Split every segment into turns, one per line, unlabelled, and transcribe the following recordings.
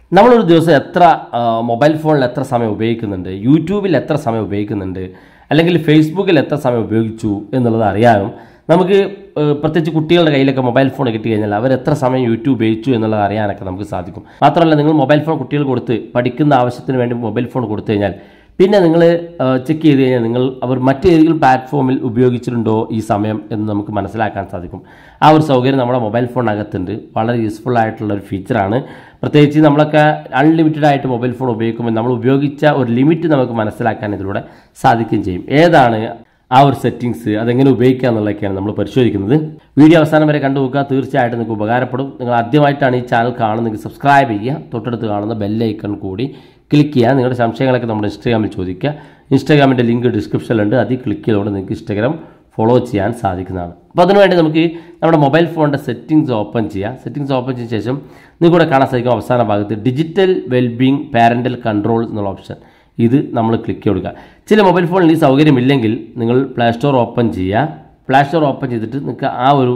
നമ്മളൊരു ദിവസം എത്ര ആ, മൊബൈൽ ഫോണിൽ എത്ര സമയം ഉപയോഗിക്കുന്നുണ്ട് യൂട്യൂബിൽ എത്ര സമയം ഉപയോഗിക്കുന്നുണ്ട് അല്ലെങ്കിൽ ഫേസ്ബുക്കിൽ എത്ര സമയം ഉപയോഗിച്ചു എന്നുള്ളത് അറിയാനും നമുക്ക് ആ, പ്രത്യേകിച്ച് കുട്ടികളുടെ കയ്യിലൊക്കെ മൊബൈൽ ഫോൺ കിട്ടി കഴിഞ്ഞാൽ അവർ എത്ര സമയം യൂട്യൂബ് ഉപയോഗിച്ചു എന്നുള്ളത് അറിയാനൊക്കെ നമുക്ക് സാധിക്കും മാത്രമല്ല നിങ്ങൾ മൊബൈൽ ഫോൺ കുട്ടികൾ കൊടുത്ത് പഠിക്കുന്ന ആവശ്യത്തിന് വേണ്ടി മൊബൈൽ ഫോൺ കൊടുത്തു കഴിഞ്ഞാൽ പിന്നെ നിങ്ങൾ ചെക്ക് ചെയ്ത് കഴിഞ്ഞാൽ നിങ്ങൾ അവർ മറ്റേതെങ്കിലും പ്ലാറ്റ്ഫോമിൽ ഉപയോഗിച്ചിട്ടുണ്ടോ ഈ സമയം എന്ന് നമുക്ക് മനസ്സിലാക്കാൻ സാധിക്കും ആ ഒരു സൗകര്യം നമ്മുടെ മൊബൈൽ ഫോണിനകത്തുണ്ട് വളരെ യൂസ്ഫുൾ ആയിട്ടുള്ള ഒരു ഫീച്ചറാണ് പ്രത്യേകിച്ച് നമ്മളൊക്കെ അൺലിമിറ്റഡ് ആയിട്ട് മൊബൈൽ ഫോൺ ഉപയോഗിക്കുമ്പോൾ നമ്മൾ ഉപയോഗിച്ച ഒരു ലിമിറ്റ് നമുക്ക് മനസ്സിലാക്കാൻ ഇതിലൂടെ സാധിക്കുകയും ചെയ്യും ഏതാണ് ആ ഒരു സെറ്റിങ്സ് അതെങ്ങനെ ഉപയോഗിക്കുക എന്നുള്ളതൊക്കെയാണ് നമ്മൾ പരിശോധിക്കുന്നത് വീഡിയോ അവസാനം വരെ കണ്ടു നോക്കുക തീർച്ചയായിട്ടും നിങ്ങൾക്ക് ഉപകാരപ്പെടും നിങ്ങൾ ആദ്യമായിട്ടാണ് ഈ ചാനൽ കാണുന്നതെങ്കിൽ സബ്സ്ക്രൈബ് ചെയ്യുക തൊട്ടടുത്ത് കാണുന്ന ബെല്ലൈക്കൺ കൂടി ക്ലിക്ക് ചെയ്യുക നിങ്ങളുടെ സംശയങ്ങളൊക്കെ നമ്മുടെ ഇൻസ്റ്റാഗ്രാമിൽ ചോദിക്കുക ഇൻസ്റ്റാഗ്രാമിൻ്റെ ലിങ്ക് ഡിസ്ക്രിപ്ഷനിലുണ്ട് അതിൽ ക്ലിക്ക് ചെയ്തുകൊണ്ട് നിങ്ങൾക്ക് ഇൻസ്റ്റാഗ്രാം ഫോളോ ചെയ്യാൻ സാധിക്കുന്നതാണ് അപ്പോൾ അതിനുവേണ്ടി നമുക്ക് നമ്മുടെ മൊബൈൽ ഫോണിൻ്റെ സെറ്റിങ്സ് ഓപ്പൺ ചെയ്യാം സെറ്റിങ്സ് ഓപ്പൺ ചെയ്ത ശേഷം നിങ്ങൾക്ക് ഇവിടെ കാണാൻ സാധിക്കും അവസാന ഭാഗത്ത് ഡിജിറ്റൽ വെൽബീങ് പാരൻ്റൽ കൺട്രോൾ എന്നുള്ള ഓപ്ഷൻ ഇത് നമ്മൾ ക്ലിക്ക് കൊടുക്കുക ചില മൊബൈൽ ഫോണിൽ ഈ സൗകര്യമില്ലെങ്കിൽ നിങ്ങൾ പ്ലേ സ്റ്റോർ ഓപ്പൺ ചെയ്യുക പ്ലേ സ്റ്റോർ ഓപ്പൺ ചെയ്തിട്ട് നിങ്ങൾക്ക് ആ ഒരു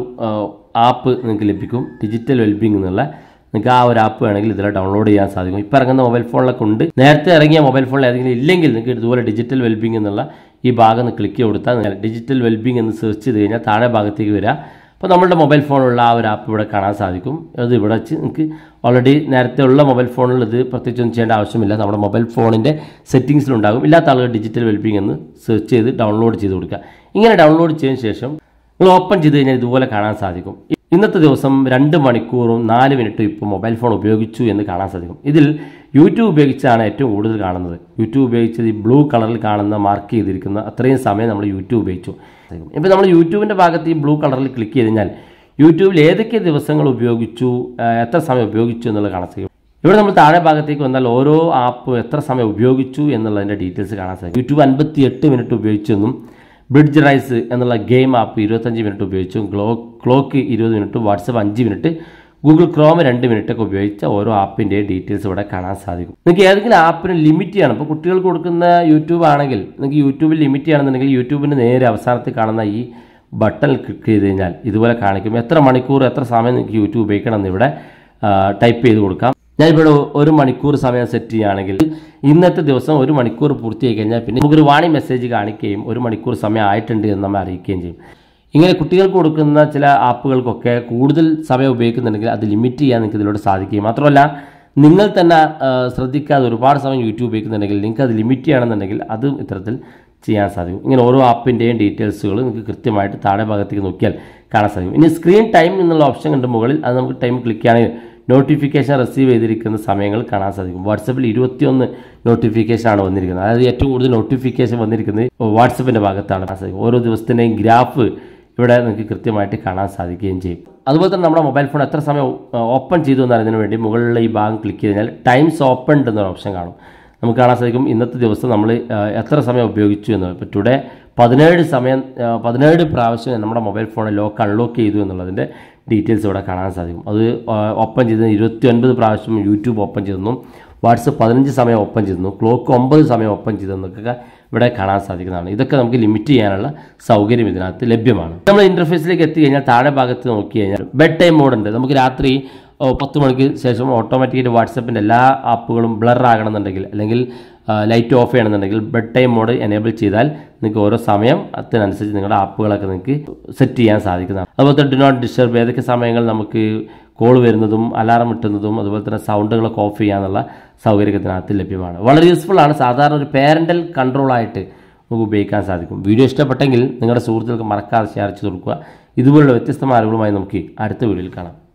ആപ്പ് നിങ്ങൾക്ക് ലഭിക്കും ഡിജിറ്റൽ വെൽബീങ് എന്നുള്ള നിങ്ങൾക്ക് ആ ഒരു ആപ്പ് വേണമെങ്കിൽ ഇതിൽ ഡൗൺലോഡ് ചെയ്യാൻ സാധിക്കും ഇപ്പോൾ ഇറങ്ങുന്ന മൊബൈൽ ഫോണിലൊക്കെ ഉണ്ട് നേരത്തെ ഇറങ്ങിയ മൊബൈൽ ഫോണിൽ ഏതെങ്കിലും ഇല്ലെങ്കിൽ നിങ്ങൾക്ക് ഇതുപോലെ ഡിജിറ്റൽ വെൽബീങ് എന്നുള്ള ഈ ഭാഗം ഒന്ന് ക്ലിക്ക് കൊടുത്താൽ നിങ്ങൾ ഡിജിറ്റൽ വെൽബീങ് എന്ന് സെർച്ച് ചെയ്ത് കഴിഞ്ഞാൽ താഴെ ഭാഗത്തേക്ക് വരിക അപ്പോൾ നമ്മുടെ മൊബൈൽ ഫോണിലുള്ള ആ ഒരു ആപ്പ് ഇവിടെ കാണാൻ സാധിക്കും അത് ഇവിടെ വെച്ച് നിങ്ങൾക്ക് ഓൾറെഡി നേരത്തെ ഉള്ള മൊബൈൽ ഫോണിൽ ഇത് പ്രത്യേകിച്ചൊന്നും ചെയ്യേണ്ട ആവശ്യമില്ല നമ്മുടെ മൊബൈൽ ഫോണിൻ്റെ സെറ്റിങ്സിലുണ്ടാകും ഇല്ലാത്ത ആളുകൾ ഡിജിറ്റൽ വെൽബീങ് എന്ന് സെർച്ച് ചെയ്ത് ഡൗൺലോഡ് ചെയ്ത് കൊടുക്കുക ഇങ്ങനെ ഡൗൺലോഡ് ചെയ്തതിന് ശേഷം നിങ്ങൾ ഓപ്പൺ ചെയ്ത് കഴിഞ്ഞാൽ ഇതുപോലെ കാണാൻ സാധിക്കും ഇന്നത്തെ ദിവസം രണ്ട് മണിക്കൂറും നാല് മിനിറ്റും ഇപ്പോൾ മൊബൈൽ ഫോൺ ഉപയോഗിച്ചു എന്ന് കാണാൻ സാധിക്കും ഇതിൽ യൂട്യൂബ് ഉപയോഗിച്ചാണ് ഏറ്റവും കൂടുതൽ കാണുന്നത് യൂട്യൂബ് ഉപയോഗിച്ചത് ഈ ബ്ലൂ കളറിൽ കാണുന്ന മാർക്ക് ചെയ്തിരിക്കുന്ന അത്രയും സമയം നമ്മൾ യൂട്യൂബ് ഉപയോഗിച്ചു ഇപ്പോൾ നമ്മൾ യൂട്യൂബിൻ്റെ ഭാഗത്ത് ഈ ബ്ലൂ കളറിൽ ക്ലിക്ക് ചെയ്ത് കഴിഞ്ഞാൽ യൂട്യൂബിൽ ഏതൊക്കെ ദിവസങ്ങൾ ഉപയോഗിച്ചു ആ, എത്ര സമയം ഉപയോഗിച്ചു എന്നുള്ളത് കാണാൻ സാധിക്കും ഇവിടെ നമ്മൾ താഴെ ഭാഗത്തേക്ക് വന്നാൽ ഓരോ ആപ്പ് എത്ര സമയം ഉപയോഗിച്ചു എന്നുള്ളതിൻ്റെ ഡീറ്റെയിൽസ് കാണാൻ സാധിക്കും യൂട്യൂബ് അൻപത്തി എട്ട് മിനിറ്റ് ഉപയോഗിച്ചെന്നും ബ്രിഡ്ജ് റൈസ് എന്നുള്ള ഗെയിം ആപ്പ് ഇരുപത്തഞ്ച് മിനിറ്റ് ഉപയോഗിച്ചു ഗ്ലോ ക്ലോക്ക് ഇരുപത് മിനിറ്റ് വാട്സപ്പ് അഞ്ച് മിനിറ്റ് ഗൂഗിൾ ക്രോം രണ്ട് മിനിറ്റ് ഒക്കെ ഉപയോഗിച്ച ഓരോ ആപ്പിൻ്റെയും ഡീറ്റെയിൽസ് ഇവിടെ കാണാൻ സാധിക്കും നിങ്ങൾക്ക് ഏതെങ്കിലും ആപ്പിന് ലിമിറ്റ് ചെയ്യണം ഇപ്പോൾ കുട്ടികൾക്ക് കൊടുക്കുന്ന യൂട്യൂബ് ആണെങ്കിൽ നിങ്ങൾക്ക് യൂട്യൂബിൽ ലിമിറ്റ് ചെയ്യണമെന്നുണ്ടെങ്കിൽ യൂട്യൂബിൻ്റെ നേരെ അവസാനത്തിൽ കാണുന്ന ഈ ബട്ടൺ ക്ലിക്ക് ചെയ്ത് കഴിഞ്ഞാൽ ഇതുപോലെ കാണിക്കും എത്ര മണിക്കൂർ എത്ര സമയം നിങ്ങൾക്ക് യൂട്യൂബ് ഉപയോഗിക്കണം എന്ന് ഇവിടെ ടൈപ്പ് ചെയ്ത് കൊടുക്കാം ഞാനിവിടെ ഒരു മണിക്കൂർ സമയം സെറ്റ് ചെയ്യുകയാണെങ്കിൽ ഇന്നത്തെ ദിവസം ഒരു മണിക്കൂർ പൂർത്തിയായി കഴിഞ്ഞാൽ പിന്നെ നമുക്കൊരു വാണി മെസ്സേജ് കാണിക്കുകയും ഒരു മണിക്കൂർ സമയം ആയിട്ടുണ്ട് എന്ന് നമ്മെ അറിയിക്കുകയും ചെയ്യും ഇങ്ങനെ കുട്ടികൾക്ക് കൊടുക്കുന്ന ചില ആപ്പുകൾക്കൊക്കെ കൂടുതൽ സമയം ഉപയോഗിക്കുന്നുണ്ടെങ്കിൽ അത് ലിമിറ്റ് ചെയ്യാൻ നിങ്ങൾക്ക് ഇതിലൂടെ സാധിക്കുകയും മാത്രമല്ല നിങ്ങൾ തന്നെ ആ, ശ്രദ്ധിക്കാതെ ഒരുപാട് സമയം യൂട്യൂബ് ഉപയോഗിക്കുന്നുണ്ടെങ്കിൽ നിങ്ങൾക്ക് അത് ലിമിറ്റ് ചെയ്യണമെന്നുണ്ടെങ്കിൽ അതും ഇത്തരത്തിൽ ചെയ്യാൻ സാധിക്കും ഇങ്ങനെ ഓരോ ആപ്പിൻ്റെയും ഡീറ്റെയിൽസുകൾ നിങ്ങൾക്ക് കൃത്യമായിട്ട് താഴെ ഭാഗത്തേക്ക് നോക്കിയാൽ കാണാൻ സാധിക്കും ഇനി സ്ക്രീൻ ടൈം എന്നുള്ള ഓപ്ഷൻ കണ്ട് മുകളിൽ അത് നമുക്ക് ടൈം ക്ലിക്ക് ചെയ്യുകയാണെങ്കിൽ നോട്ടിഫിക്കേഷൻ റിസീവ് ചെയ്തിരിക്കുന്ന സമയങ്ങൾ കാണാൻ സാധിക്കും വാട്സപ്പിൽ ഇരുപത്തിയൊന്ന് നോട്ടിഫിക്കേഷൻ ആണ് വന്നിരിക്കുന്നത് അതായത് ഏറ്റവും കൂടുതൽ നോട്ടിഫിക്കേഷൻ വന്നിരിക്കുന്നത് വാട്സപ്പിൻ്റെ ഭാഗത്താണ് കാണാൻ സാധിക്കും ഓരോ ദിവസത്തിൻ്റെയും ഗ്രാഫ് ഇവിടെ നിങ്ങൾക്ക് കൃത്യമായിട്ട് കാണാൻ സാധിക്കുകയും ചെയ്യും അതുപോലെ തന്നെ നമ്മുടെ മൊബൈൽ ഫോൺ എത്ര സമയം ഓപ്പൺ ചെയ്തു എന്നറിയുന്നതിന് വേണ്ടി മുകളിലുള്ള ഈ ഭാഗം ക്ലിക്ക് ചെയ്ത് കഴിഞ്ഞാൽ ടൈംസ് ഓപ്പൺഡ് എന്നൊരു ഓപ്ഷൻ കാണും നമുക്ക് കാണാൻ സാധിക്കും ഇന്നത്തെ ദിവസം നമ്മൾ എത്ര സമയം ഉപയോഗിച്ചു എന്ന് ഇപ്പോൾ ടുഡേ പതിനേഴ് സമയം ആ, പതിനേഴ് പ്രാവശ്യം നമ്മുടെ മൊബൈൽ ഫോൺ ലോക്ക് അൺലോക്ക് ചെയ്തു എന്നുള്ളതിൻ്റെ ഡീറ്റെയിൽസ് ഇവിടെ കാണാൻ സാധിക്കും അത് ഓപ്പൺ ചെയ്ത് ഇരുപത്തി ഒൻപത് പ്രാവശ്യം യൂട്യൂബ് ഓപ്പൺ ചെയ്തെന്നും വാട്സപ്പ് പതിനഞ്ച് സമയം ഓപ്പൺ ചെയ്തെന്നു ക്ലോക്ക് ഒമ്പത് സമയം ഓപ്പൺ ചെയ്തെന്നൊക്കെ ഇവിടെ കാണാൻ സാധിക്കുന്നതാണ് ഇതൊക്കെ നമുക്ക് ലിമിറ്റ് ചെയ്യാനുള്ള സൗകര്യം ഇതിനകത്ത് ലഭ്യമാണ് നമ്മൾ ഇൻ്റർഫേസിലേക്ക് എത്തി കഴിഞ്ഞാൽ താഴെ ഭാഗത്ത് നോക്കി കഴിഞ്ഞാൽ ബെഡ് ടൈം മോഡ് ഉണ്ട് നമുക്ക് രാത്രി ഓ, പത്ത് മണിക്ക് ശേഷം ഓട്ടോമാറ്റിക്കായിട്ട് വാട്സപ്പിൻ്റെ എല്ലാ ആപ്പുകളും ബ്ലർ ആകണമെന്നുണ്ടെങ്കിൽ അല്ലെങ്കിൽ ലൈറ്റ് ഓഫ് ചെയ്യണമെന്നുണ്ടെങ്കിൽ ബെഡ് ടൈം മോഡ് എനേബിൾ ചെയ്താൽ നിങ്ങൾക്ക് ഓരോ സമയം അതിനനുസരിച്ച് നിങ്ങളുടെ ആപ്പുകളൊക്കെ നിങ്ങൾക്ക് സെറ്റ് ചെയ്യാൻ സാധിക്കുന്നതാണ് അതുപോലെ തന്നെ ഡു നോട്ട് ഡിസ്റ്റർബ് ഏതൊക്കെ സമയങ്ങൾ നമുക്ക് കോൾ വരുന്നതും അലാറം ഇട്ടുന്നതും അതുപോലെ തന്നെ സൗണ്ടുകളൊക്കെ ഓഫ് ചെയ്യാനുള്ള സൗകര്യമൊക്കെ ഇതിനകത്ത് ലഭ്യമാണ് വളരെ യൂസ്ഫുൾ ആണ് സാധാരണ ഒരു പാരൻ്റൽ കൺട്രോളായിട്ട് നമുക്ക് ഉപയോഗിക്കാൻ സാധിക്കും വീഡിയോ ഇഷ്ടപ്പെട്ടെങ്കിൽ നിങ്ങളുടെ സുഹൃത്തുക്കൾക്ക് മറക്കാതെ ഷെയർ ചെയ്ത് കൊടുക്കുക ഇതുപോലുള്ള വ്യത്യസ്തമായ അറിവുകളുമായി നമുക്ക് അടുത്ത വീഡിയോയിൽ കാണാം